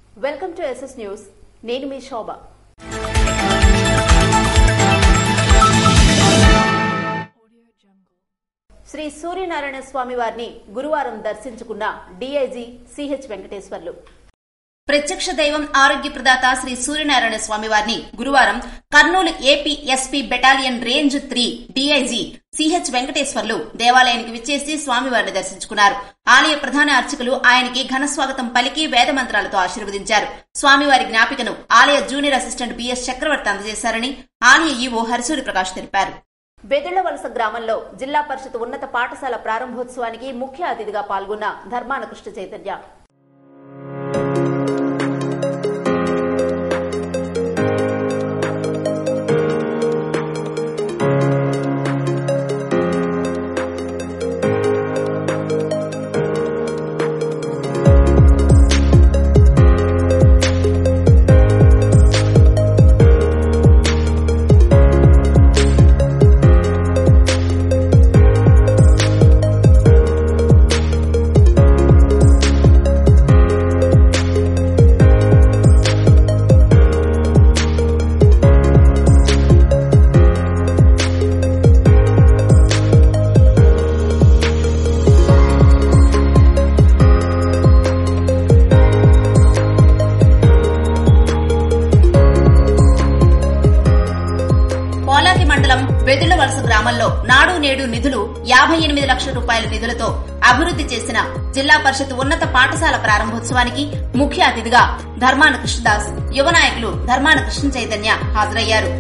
Welcome to SS news నేను మీ శోభ శ్రీ సూర్యనారాయణ స్వామి వారిని గురువారం దర్శించుకున్న డీఐజీ సిహెచ్ వెంకటేశ్వర్లు ప్రత్యక్ష దైవం ఆరోగ్య ప్రదాత శ్రీ సూర్యనారాయణ స్వామి వారిని గురువారం Kurnool AP SP battalion range three DIG CH Venkateswarlu దేవాలయానికి విచ్చేసి స్వామివారిని దర్శించుకున్నారు ఆలయ ప్రధాన అర్చకులు ఆయనకి ఘన స్వాగతం పలికి వేద మంత్రాలతో ఆశీర్వదించారు స్వామివారి జ్ఞాపికను ఆలయ జూనియర్ అసిస్టెంట్ బిఎస్ చక్రవర్తి అందజేశారని ఆలయ ఈవో హరిసూరి ప్రకాష్ తెలిపారు బెదిళ్లవలస గ్రామంలో జిల్లా పరిషత్ ఉన్నత పాఠశాల ప్రారంభోత్సవానికి ముఖ్య అతిథిగా పాల్గొన్న ధర్మాన కృష్ణ చైతన్య పోలాకి మండలం వెదుల వలస గ్రామంలో నాడు నేడు నిధులు యాభై ఎనిమిది లక్షల రూపాయల నిధులతో అభివృద్ది చేసిన జిల్లా పరిషత్ ఉన్నత పాఠశాల ప్రారంభోత్సవానికి ముఖ్య అతిథిగా ధర్మాన కృష్ణదాస్ యువ నాయకులు ధర్మాన కృష్ణ చైతన్య హాజరయ్యారు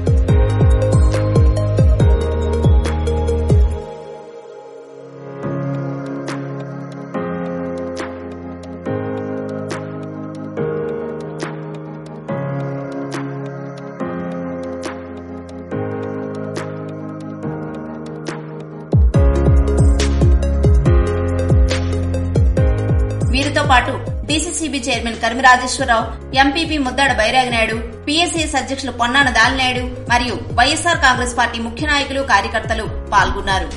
వీరితో పాటు DCCB chairman Karimi Rajeswara Rao MPP Muddada Bairagi Naidu PSCS అధ్యక్షులు పొన్నాన దాలినాయుడు మరియు వైఎస్సార్ కాంగ్రెస్ పార్టీ ముఖ్య నాయకులు కార్యకర్తలు పాల్గొన్నారు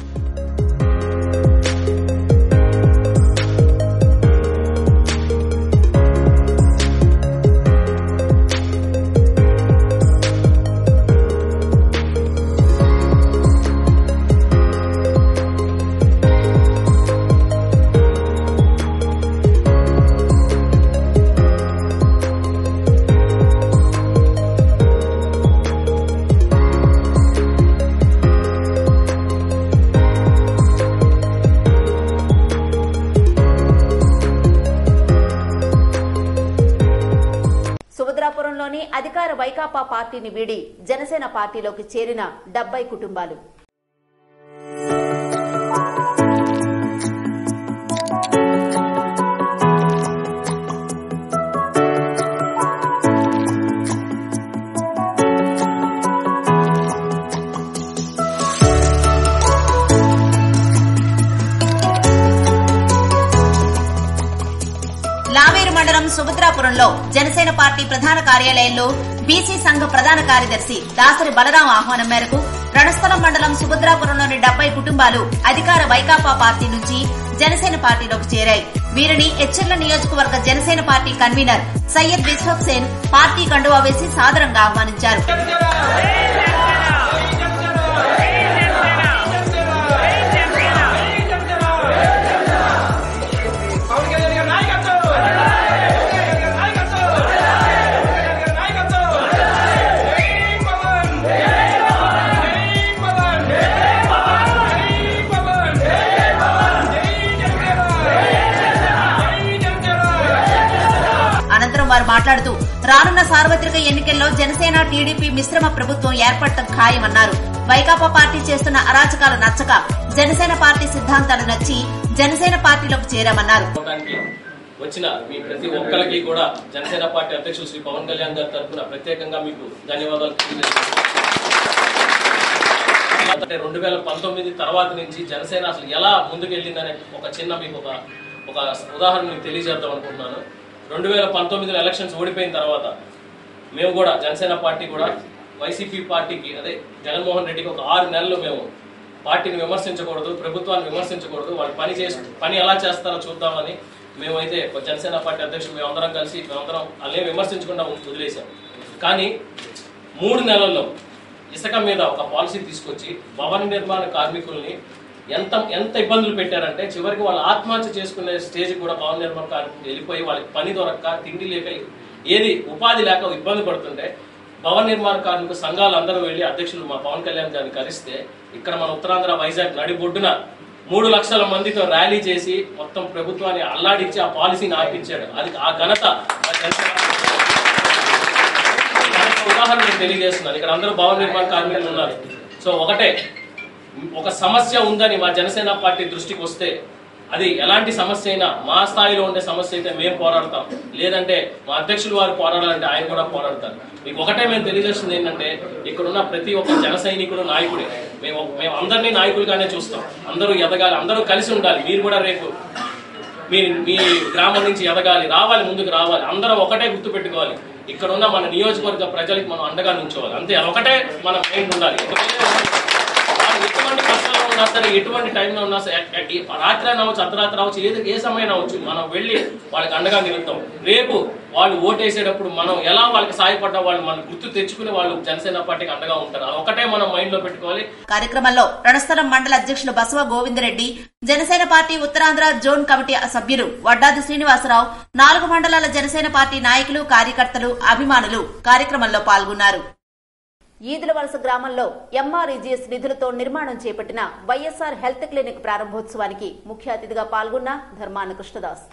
సుభద్రాపురంలోని అధికార వైకాపా పార్టీని వీడి జనసేన పార్టీలోకి చేరిన డెబ్బై కుటుంబాలు లావేరు మండలం సుభద్రాపురంలో జనసేన పార్టీ ప్రధాన కార్యాలయంలో బీసీ సంఘ ప్రధాన కార్యదర్శి దాసరి బలరాం ఆహ్వానం మేరకు రణస్థలం మండలం సుభద్రాపురంలోని డెబ్బై కుటుంబాలు అధికార వైకాపా పార్టీ నుంచి జనసేన పార్టీలోకి చేరాయి వీరిని ఎచ్చెర్ల నియోజకవర్గ Janasena party convener Syed Biswak Sen party కండువా వేసి సాదరంగా ఆహ్వానించారు పవన్ కళ్యాణ్ గారి నాయకత్వం పవన్ కళ్యాణ్ గారి నాయకత్వం పవన్ కళ్యాణ్ గారి నాయకత్వం జై పవన్ జై పవన్ జై పవన్ జై పవన్ జై జనసేన జై జనసేన అనంతరం వారు మాట్లాడుతూ రానున్న సార్వత్రిక ఎన్నికల్లో జనసేన టీడీపీ మిశ్రమ ప్రభుత్వం ఏర్పడటం ఖాయమన్నారు వైకాపా పార్టీ చేస్తున్న అరాచకాలు నచ్చక జనసేన పార్టీ సిద్ధాంతాలు నచ్చి జనసేన పార్టీలోకి చేరామన్నారు అవడానికి వచ్చిన మీ ప్రతి ఒక్కరికి కూడా జనసేన పార్టీ అధ్యక్షులు శ్రీ పవన్ కళ్యాణ్ గారి తరఫున ప్రత్యేకంగా మీకు ధన్యవాదాలు తెలియజేస్తున్నాను అంటే రెండు వేల పంతొమ్మిది తర్వాత నుంచి జనసేన అసలు ఎలా ముందుకెళ్ళిందనే ఒక చిన్న మీకు ఒక ఒక ఉదాహరణ మీకు తెలియజేద్దాం అనుకుంటున్నాను రెండు వేల పంతొమ్మిదిలో ఎలక్షన్స్ ఓడిపోయిన తర్వాత మేము కూడా జనసేన పార్టీ కూడా వైసీపీ పార్టీకి అదే జగన్మోహన్ రెడ్డికి ఒక ఆరు నెలలు మేము పార్టీని విమర్శించకూడదు ప్రభుత్వాన్ని విమర్శించకూడదు వాళ్ళు పని చేసి పని ఎలా చేస్తారో చూద్దామని మేమైతే ఒక జనసేన పార్టీ అధ్యక్షులు మేమందరం కలిసి మేమందరం అల్లే విమర్శించకుండా వదిలేశాం కానీ మూడు నెలల్లో ఇసుక మీద ఒక పాలసీ తీసుకొచ్చి భవన నిర్మాణ కార్మికుల్ని ఎంత ఎంత ఇబ్బందులు పెట్టారంటే చివరికి వాళ్ళు ఆత్మహత్య చేసుకునే స్టేజ్ కూడా భవన నిర్మాణ కార్మికులు వెళ్ళిపోయి వాళ్ళకి పని దొరక్క తిండి లేక ఏది ఉపాధి లేక ఇబ్బంది పడుతుంటే భవన నిర్మాణ కార్మిక సంఘాలు అందరూ వెళ్ళి అధ్యక్షులు మా పవన్ కళ్యాణ్ గారిని కలిస్తే ఇక్కడ మన ఉత్తరాంధ్ర వైజాగ్ నడిబొడ్డున మూడు లక్షల మందితో ర్యాలీ చేసి మొత్తం ప్రభుత్వాన్ని అల్లాడించి ఆ పాలసీని ఆపించాడు అది ఆ ఘనత ఆ జనసేన దానికి ఉదాహరణ నేను తెలియజేస్తున్నాను ఇక్కడ అందరూ భవన నిర్మాణ కార్మికులు ఉన్నారు సో ఒకటే ఒక సమస్య ఉందని మా జనసేన పార్టీ దృష్టికి వస్తే అది ఎలాంటి సమస్య అయినా మా స్థాయిలో ఉండే సమస్య అయితే మేము పోరాడతాం లేదంటే మా అధ్యక్షులు వారు పోరాడాలంటే ఆయన కూడా పోరాడతారు మీకు ఒకటే మేము తెలియజేస్తుంది ఏంటంటే ఇక్కడ ఉన్న ప్రతి ఒక్క జన సైనికుడు నాయకుడే మేము మేము అందరినీ నాయకులుగానే చూస్తాం అందరూ ఎదగాలి అందరూ కలిసి ఉండాలి మీరు కూడా రేపు మీ మీ గ్రామం నుంచి ఎదగాలి రావాలి ముందుకు రావాలి అందరం ఒకటే గుర్తు పెట్టుకోవాలి ఇక్కడ ఉన్న మన నియోజకవర్గ ప్రజలకి మనం అండగా నించోవాలి అంతే ఒకటే మన మైండ్ ఉండాలి ఎందుకంటే వాళ్ళు ఎటువంటి కష్టాల్లో ఉన్నా సరే ఎటువంటి టైంలో ఉన్నా సరే ఎ- ఎ- రాత్రి అవ్వచ్చు అర్ధరాత్రి అవ్వచ్చు ఏది ఏ సమయం అవ్వచ్చు మనం వెళ్ళి వాళ్ళకి అండగా నిలుద్దాం రేపు వాళ్ళు ఓటేసేటప్పుడు మనం ఎలా వాళ్ళకి సాయపడ్డా వాళ్ళు మనం గుర్తు తెచ్చుకుని వాళ్ళు జనసేన పార్టీకి అండగా ఉంటారు అది ఒకటే మనం మైండ్ లో పెట్టుకోవాలి కార్యక్రమంలో రణస్థలం మండల అధ్యక్షులు Basava Govindareddy Janasena party Uttarandhra zone committee సభ్యులు వడ్డాది శ్రీనివాసరావు నాలుగు మండలాల జనసేన పార్టీ నాయకులు కార్యకర్తలు అభిమానులు కార్యక్రమంలో పాల్గొన్నారు ఈదుల వలస గ్రామంలో ఎంఆర్ఈజీఎస్ నిధులతో నిర్మాణం చేపట్టిన వైఎస్ఆర్ హెల్త్ క్లినిక్ ప్రారంభోత్సవానికి ముఖ్య అతిథిగా పాల్గొన్న ధర్మాన కృష్ణదాస్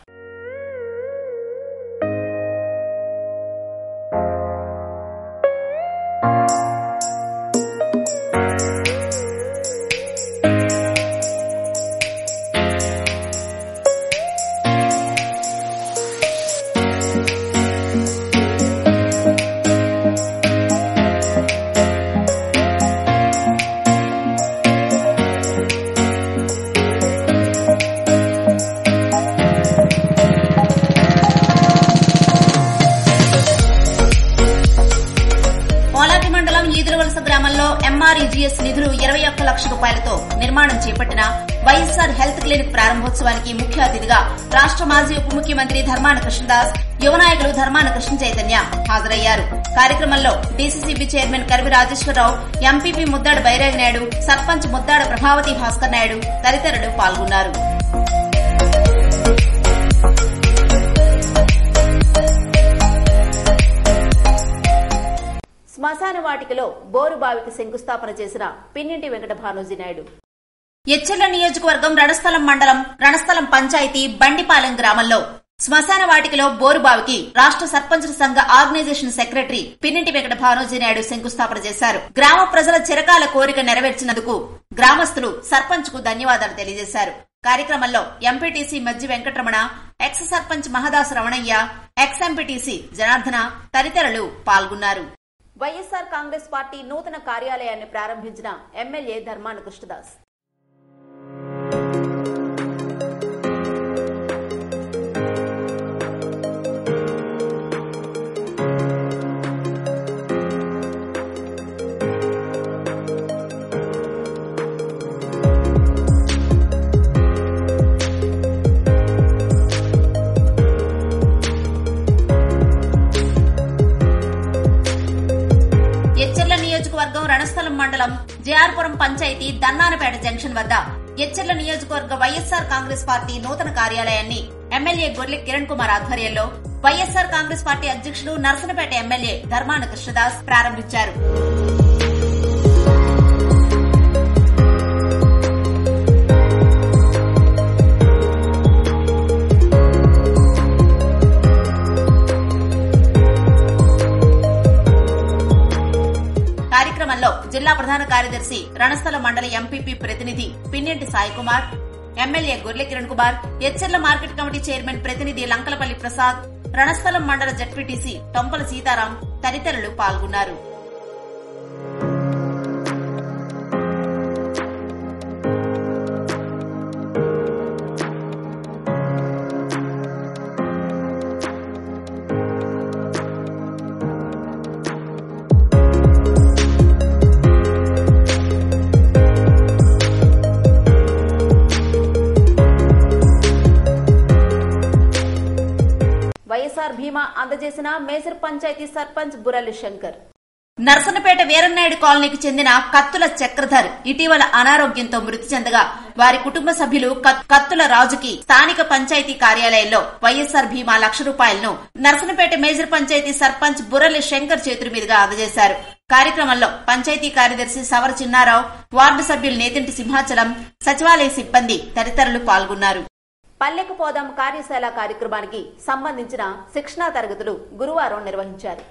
పోలాకి మండలం ఈదులవలస గ్రామంలో ఎంఆర్ఈజీఎస్ నిధులు ఇరవై ఒక్క లక్ష రూపాయలతో నిర్మాణం చేపట్టిన వైఎస్ఆర్ హెల్త్ క్లినిక్ ప్రారంభోత్సవానికి ముఖ్య అతిథిగా రాష్ట మాజీ ఉప ముఖ్యమంత్రి ధర్మాన కృష్ణదాస్ యువ నాయకులు ధర్మాన కృష్ణ చైతన్య హాజరయ్యారు కార్యక్రమంలో DCCB chairman Karivi Rajeswara Rao MPP Muddada Bairagi Naidu sarpanch Muddada Prabhavati Bhaskar Naidu తదితరులు పాల్గొన్నారు శ్మశాన వాటికలో బోరు బావికి శంకుస్థాపన చేసిన పిన్నింటి వెంకట భానోజీ నాయుడు ఎచ్చెర్ల నియోజకవర్గం రణస్థలం మండలం రణస్థలం పంచాయతీ బండిపాలెం గ్రామంలో శ్మశాన వాటికలో బోరుబావికి రాష్ట్ర సర్పంచుల సంఘ ఆర్గనైజేషన్ సెక్రటరీ పిన్నింటి వెంకట భానోజీ నాయుడు శంకుస్థాపన చేశారు గ్రామ ప్రజల చిరకాల కోరిక నెరవేర్చినందుకు గ్రామస్తులు సర్పంచ్ కు ధన్యవాదాలు తెలియజేశారు కార్యక్రమంలో MPTC Majji Venkataramana ex sarpanch Mahadasu Ramanayya ex MPTC Janardhana తదితరులు పాల్గొన్నారు వైఎస్ఆర్ కాంగ్రెస్ పార్టీ నూతన కార్యాలయాన్ని ప్రారంభించిన ఎమ్మెల్యే ధర్మాన కృష్ణదాస్ ఎచ్చెర్ల నియోజకవర్గం రణస్థలం మండలం జేఆర్పురం పంచాయతీ దన్నానపేట జంక్షన్ వద్ద ఎచ్చెర్ల నియోజకవర్గ వైఎస్ఆర్ కాంగ్రెస్ పార్టీ నూతన కార్యాలయాన్ని ఎమ్మెల్యే గొర్లె కిరణ్ కుమార్ ఆధ్వర్యంలో వైఎస్ఆర్ కాంగ్రెస్ పార్టీ అధ్యక్షుడు నరసనపేట ఎమ్మెల్యే ధర్మాన కృష్ణదాస్ ప్రారంభించారు కార్యక్రమంలో జిల్లా ప్రధాన కార్యదర్శి రణస్థల మండల ఎంపీపీ ప్రతినిధి పిన్నెంటి Sai Kumar MLA Gorle Kiran Kumar Etcherla market committee chairman ప్రతినిధి లంకలపల్లి ప్రసాద్ రణస్థలం మండల జడ్పీటీసీ టొంపల సీతారాం తదితరులు పాల్గొన్నారు వైఎస్ఆర్ భీమా అందజేసిన మేజర్ పంచాయతీ సర్పంచ్ బురలి శంకర్ నర్సనపేట వీరన్నాయుడు కాలనీకి చెందిన కత్తుల చక్రధర్ ఇటీవల అనారోగ్యంతో మృతి చెందగా వారి కుటుంబ సభ్యులు కత్- కత్తుల రాజుకి స్థానిక పంచాయతీ కార్యాలయంలో వైఎస్ఆర్ భీమా లక్ష రూపాయలను నర్సనపేట మేజర్ పంచాయతీ సర్పంచ్ బుర్రలి శంకర్ చేతుల మీదుగా అందజేశారు కార్యక్రమంలో పంచాయతీ కార్యదర్శి సవర చిన్నారావు వార్డు సభ్యులు నేతింటి సింహాచలం సచివాలయ సిబ్బంది తదితరులు పాల్గొన్నారు పల్లెకు పోదాం కార్యశాల కార్యక్రమానికి సంబంధించిన శిక్షణా తరగతులు గురువారం నిర్వహించారు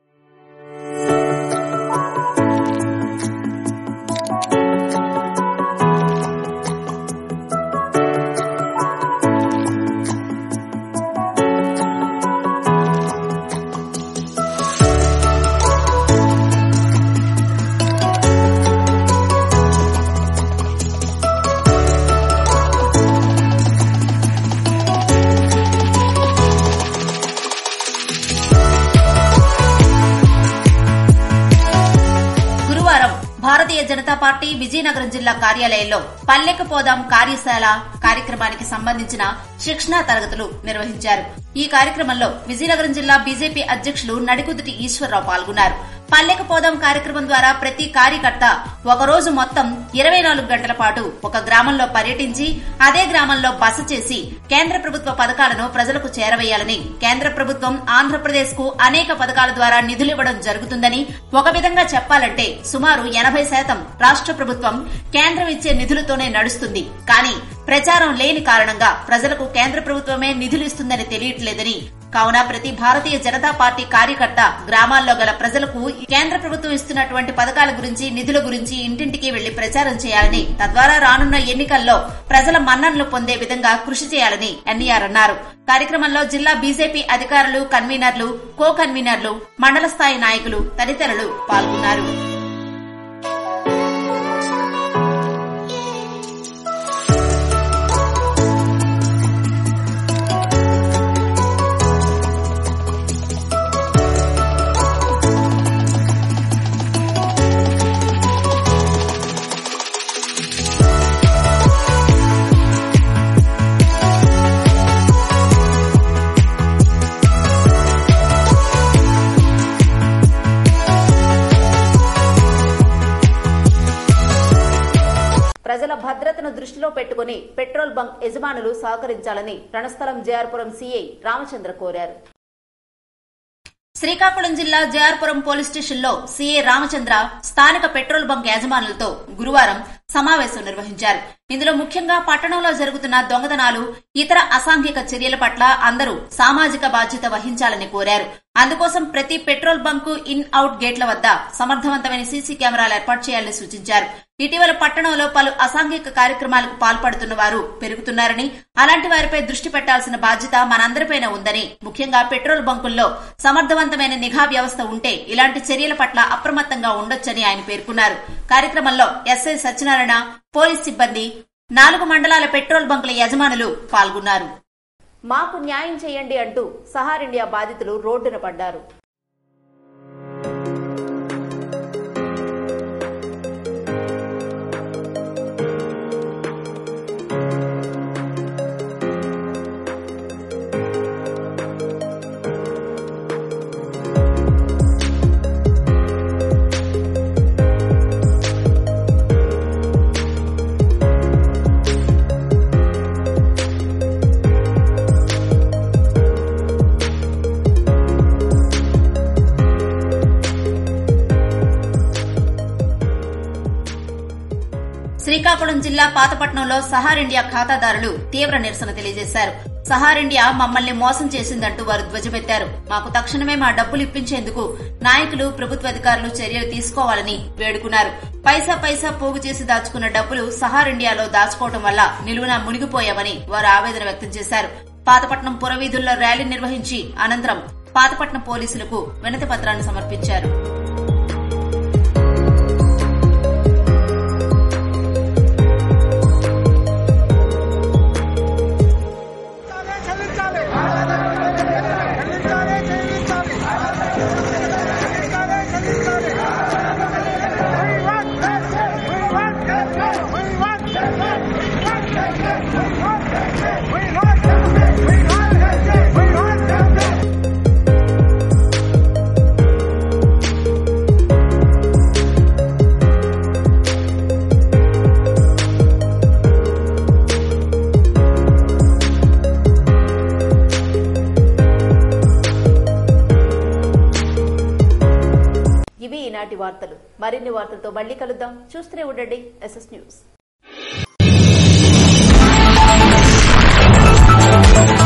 గురువారం భారతీయ జనతా పార్టీ విజయనగరం జిల్లా కార్యాలయంలో పల్లెకు పోదాం కార్యశాల కార్యక్రమానికి సంబంధించిన శిక్షణా తరగతులు నిర్వహించారు ఈ కార్యక్రమంలో విజయనగరం జిల్లా బీజేపీ అధ్యక్షులు నడికుదుటి ఈశ్వరరావు పాల్గొన్నారు పల్లెకు పోదాం కార్యక్రమం ద్వారా ప్రతి కార్యకర్త ఒక రోజు మొత్తం ఇరవై నాలుగు గంటల పాటు ఒక గ్రామంలో పర్యటించి అదే గ్రామంలో బస చేసి కేంద్ర ప్రభుత్వ పథకాలను ప్రజలకు చేరవేయాలని కేంద్ర ప్రభుత్వం ఆంధ్రప్రదేశ్ కు అనేక పథకాల ద్వారా నిధులివ్వడం జరుగుతుందని ఒక విధంగా చెప్పాలంటే సుమారు ఎనభై శాతం రాష్ట్ర ప్రభుత్వం కేంద్రం ఇచ్చే నిధులతోనే నడుస్తుంది కానీ ప్రచారం లేని కారణంగా ప్రజలకు కేంద్ర ప్రభుత్వమే నిధులు ఇస్తుందని తెలియట్లేదని కావున ప్రతి భారతీయ జనతా పార్టీ కార్యకర్త గ్రామాల్లో గల ప్రజలకు కేంద్ర ప్రభుత్వం ఇస్తున్నటువంటి పథకాల గురించి నిధుల గురించి ఇంటింటికి వెళ్లి ప్రచారం చేయాలని తద్వారా రానున్న ఎన్నికల్లో ప్రజల మన్ననలు పొందే విధంగా కృషి చేయాలని ఎన్ఈఆర్ అన్నారు కార్యక్రమంలో జిల్లా బీజేపీ అధికారులు కన్వీనర్లు కో కన్వీనర్లు మండల స్థాయి నాయకులు తదితరులు పాల్గొన్నారు ప్రజల భద్రతను దృష్టిలో పెట్టుకుని పెట్రోల్ బంక్ యజమానులు సహకరించాలని రణస్థలం జేఆర్పురం సీఐ రామచంద్ర కోరారు శ్రీకాకుళం జిల్లా జయార్పురం పోలీస్ స్టేషన్లో సీఏ రామచంద్ర స్థానిక పెట్రోల్ బంక్ యాజమానులతో గురువారం సమావేశం నిర్వహించారు ఇందులో ముఖ్యంగా పట్టణంలో జరుగుతున్న దొంగతనాలు ఇతర అసాంఘిక చర్యల పట్ల అందరూ సామాజిక బాధ్యత వహించాలని కోరారు అందుకోసం ప్రతి పెట్రోల్ బంకు ఇన్ అవుట్ గేట్ల వద్ద సమర్థవంతమైన సీసీ కెమెరాలు ఏర్పాటు చేయాలని సూచించారు ఇటీవల పట్టణంలో పలు అసాంఘిక కార్యక్రమాలకు పాల్పడుతున్న వారు పెరుగుతున్నారని అలాంటి వారిపై దృష్టి పెట్టాల్సిన బాధ్యత మనందరిపైన ఉందని ముఖ్యంగా పెట్రోల్ బంకుల్లో సమర్థవంతమైన నిఘా వ్యవస్థ ఉంటే ఇలాంటి చర్యల పట్ల అప్రమత్తంగా ఉండొచ్చని ఆయన పేర్కొన్నారు కార్యక్రమంలో ఎస్ఐ సత్యనారాయణ పోలీస్ సిబ్బంది నాలుగు మండలాల పెట్రోల్ బంకుల యజమానులు పాల్గొన్నారు మాకు న్యాయం చేయండి అంటూ సహార్ ఇండియా బాధితులు రోడ్డున పడ్డారు శ్రీకాకుళం జిల్లా పాతపట్నంలో సహార్ ఇండియా ఖాతాదారులు తీవ్ర నిరసన తెలియజేశారు సహార్ ఇండియా మమ్మల్ని మోసం చేసిందంటూ వారు ధ్వజమెత్తారు మాకు తక్షణమే మా డబ్బులు ఇప్పించేందుకు నాయకులు ప్రభుత్వ అధికారులు చర్యలు తీసుకోవాలని వేడుకున్నారు పైసా పైసా పోగు చేసి దాచుకున్న డబ్బులు సహార్ ఇండియాలో దాచుకోవడం వల్ల నిలువున మునిగిపోయామని వారు ఆవేదన వ్యక్తం చేశారు పాతపట్నం పురవీధుల్లో ర్యాలీ నిర్వహించి అనంతరం పాతపట్నం పోలీసులకు వినతి పత్రాన్ని సమర్పించారు చెల్లించాలి చెల్లించాలి చెల్లించాలి చెల్లించాలి చెల్లించాలి We want justice. We want justice. We want justice. We want justice. We want justice. We want justice. We want justice. We want justice. ఈనాటి వార్తలు మరిన్ని వార్తలతో మళ్ళీ కలుద్దాం చూస్తూనే ఉండండి ఎస్ఎస్ న్యూస్